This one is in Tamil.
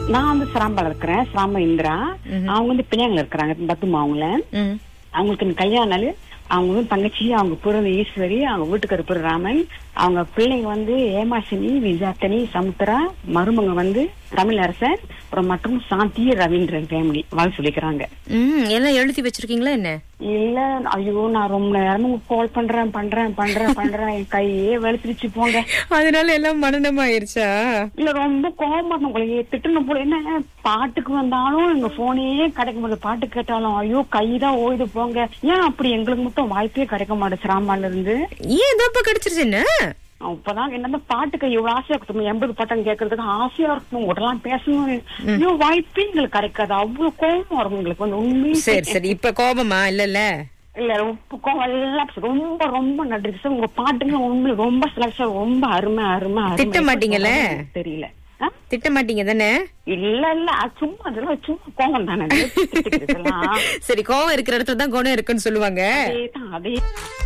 நான் வந்து சிராம்பால இருக்கிறேன் சிராம்ப இந்திரா அவங்க வந்து பிள்ளைங்கள இருக்கிறாங்க பத்துமா அவங்கள ம். அவங்களுக்கு இந்த கல்யாண நாள் அவங்க வந்து தங்கச்சி அவங்க பிறந்த ஈஸ்வரி அவங்க வீட்டுக்கார பேர் ராமன் அவங்க பிள்ளைங்க வந்து ஏமாசினி விஜாத்தனி சமுத்திரா மருமங்க வந்து தமிழரசன் அப்புறம் மற்றும் சாந்தி ரவீந்திரன் ஃபேமிலி வாழ் சொல்லிக்கிறாங்க ம் எல்லாம் எழுதி வச்சிருக்கீங்களா என்ன இல்ல ஐயோ நான் ரொம்ப நேரமா கால் பண்றேன் பண்றேன் பண்றேன் பண்றேன் என் கையே வெளுத்துருச்சு போங்க அதனால எல்லாம் மனநமாயிருச்சா இல்ல ரொம்ப கோபமா இருக்கும் உங்களுக்கு திட்டணும் போல என்ன பாட்டுக்கு வந்தாலும் எங்க போனே கிடைக்க முடியல பாட்டு கேட்டாலும் ஐயோ கைதான் ஓய்து போங்க ஏன் அப்படி எங்களுக்கு மட்டும் வாய்ப்பே கிடைக்க மாட்டேன் சிராமால இருந்து ஏன் இதப்ப கிடைச்சிருச்சு என்ன அப்பதான் என்ன பாட்டுக்கு இவ்வளவு ஆசையா இருக்கும் எண்பது பாட்டம் கேட்கறதுக்கு ஆசையா இருக்கும் உடலாம் பேசணும் ஐயோ வாய்ப்பே எங்களுக்கு கிடைக்காது அவ்வளவு கோபம் வரும் எங்களுக்கு வந்து உண்மையே சரி சரி இப்ப கோபமா இல்லல்ல இல்ல ரொம்ப கோவம் எல்லாம் ரொம்ப ரொம்ப நன்றி சார் உங்க பாட்டுங்க உண்மையில ரொம்ப சிலக்ஷன் ரொம்ப அருமை அருமை அருமை. திட்ட மாட்டீங்கல்ல? எனக்கு தெரியல ஆ? திட்ட மாட்டீங்க தானே இல்ல இல்ல அது சும்மா அதெல்லாம் சும்மா கோவம் தானே இதெல்லாம் சரி கோவம் இருக்கிற இடத்துல தான் குணம் இருக்குன்னு சொல்லுவாங்க அதேதான் அதே